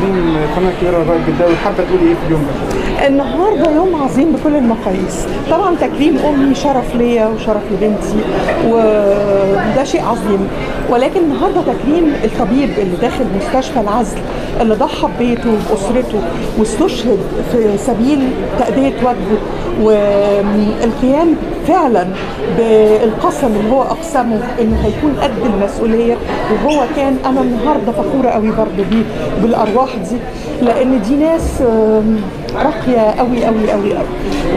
تكريم الفنانه الكبيره رجاء الجداوي حابه تقولي ايه في اليوم ده؟ النهارده يوم عظيم بكل المقاييس طبعا تكريم امي شرف ليا وشرف لبنتي وده شيء عظيم ولكن النهارده تكريم الطبيب اللي داخل مستشفى العزل اللي ضحى ببيته وباسرته واستشهد في سبيل تاديه واجبه والقيام فعلا بالقسم اللي هو اقسمه انه هيكون قد المسؤوليه وهو كان انا النهارده فخوره قوي برضه بيه بالارواح دي لان دي ناس آم، راقيه قوي قوي قوي قوي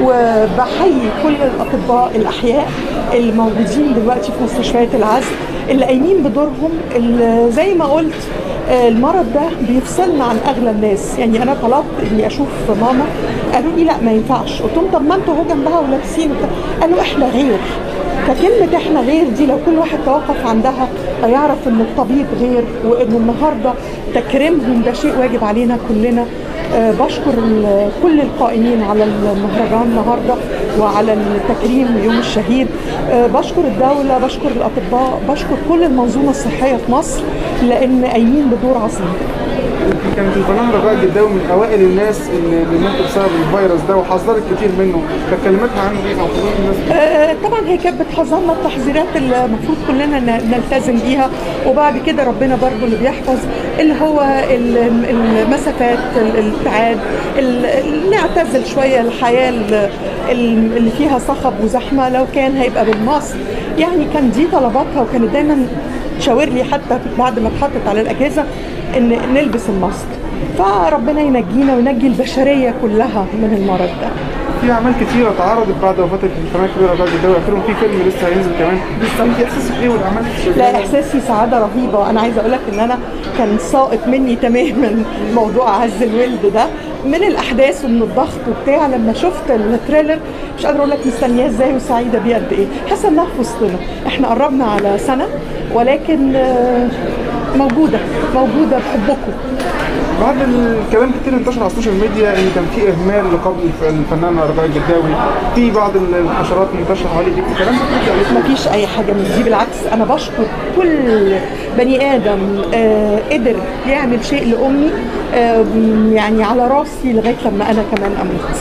وبحيي كل الاطباء الاحياء اللي موجودين دلوقتي في مستشفيات العزل اللي قايمين بدورهم اللي زي ما قلت آه، المرض ده بيفصلنا عن اغلى الناس يعني انا طلبت اني اشوف ماما قالوا لي لا ما ينفعش قلت لهم طب ما انتوا اهو جنبها ولابسين وبتاع. قالوا احنا غير فكلمة احنا غير دي لو كل واحد توقف عندها هيعرف ان الطبيب غير وانه النهارده تكريمهم ده شيء واجب علينا كلنا آه، بشكر ال- كل القائمين على المهرجان النهارده وعلى التكريم يوم الشهيد آه، بشكر الدولة بشكر الأطباء بشكر كل المنظومة الصحية في مصر لأن قايمين بدور عظيم كانت الفنانه رجاء الجداوي من اوائل الناس اللي اللي ماتوا بسبب الفيروس ده وحذرت كتير منه كانت كلماتها عنه ايه او حضور الناس آه، طبعا هي كانت بتحذرنا التحذيرات اللي المفروض كلنا ن- نلتزم بيها وبعد كده ربنا برضو اللي بيحفظ اللي هو ال- المسافات ال- الابتعاد ال- ال- نعتزل شويه الحياه ال- ال- اللي فيها صخب وزحمه لو كان هيبقى بالمصر يعني كان دي طلباتها وكانت دايما تشاور لي حتى بعد ما اتحطت على الاجهزه ان نلبس الماسك فربنا ينجينا وينجي البشريه كلها من المرض ده في اعمال كتيره اتعرضت بعد وفاه الفنانه الكبيره رجاء الجداوي اخرهم في فيلم لسه هينزل كمان انت احساسك ايه والاعمال لا احساسي سعاده رهيبه انا عايزه اقول لك ان انا كان ساقط مني تماما موضوع عز الولد ده من الاحداث ومن الضغط وبتاع لما شفت التريلر مش قادره اقول لك مستنياه ازاي وسعيده بيه قد ايه حاسه انها في وسطنا احنا قربنا على سنه ولكن آه، موجوده موجوده بحبكم بعد الكلام كتير انتشر على السوشيال ميديا ان كان في اهمال لقبض الف- الفنانه رجاء الجداوي في بعض الحشرات منتشره حوالي دي الكلام ده بيرجع ما ليه؟ فيش اي حاجه من دي بالعكس انا بشكر كل بني ادم آه قدر يعمل شيء لامي آه يعني على راسي لغايه لما انا كمان اموت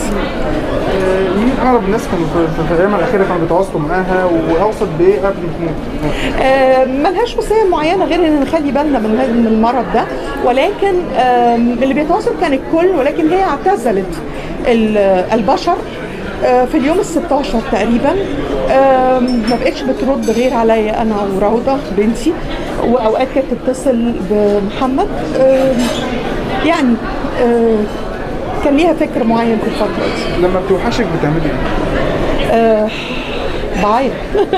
آه، مين اقرب الناس كانوا في- في- في الايام الاخيره كانوا بيتواصلوا معاها واوصت بايه قبل ما تموت؟ آه ملهاش وصيه معينه غير ان نخلي بالنا من هذا- من المرض ده ولكن آه اللي بيتواصل كان الكل ولكن هي اعتزلت ال- البشر آه، في اليوم ال 16 تقريبا آم، ما بقتش بترد غير عليا انا وروضه بنتي واوقات كانت تتصل بمحمد آم، يعني آه، كان ليها فكر معين في الفتره دي لما بتوحشك بتعملي ايه؟ آه، بعيط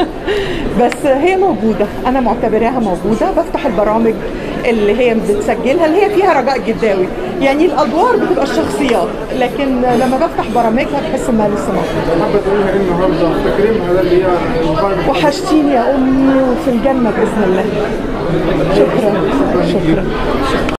بس هي موجودة أنا معتبراها موجودة بفتح البرامج اللي هي بتسجلها اللي هي فيها رجاء جداوي يعني الأدوار بتبقى الشخصيات لكن لما بفتح برامجها بحس إنها لسه موجودة حابه تقوليها ايه النهارده تكريمها ده اللي هي الفيروس وحشتيني يا أمي وفي الجنة بإذن الله شكرا شكرا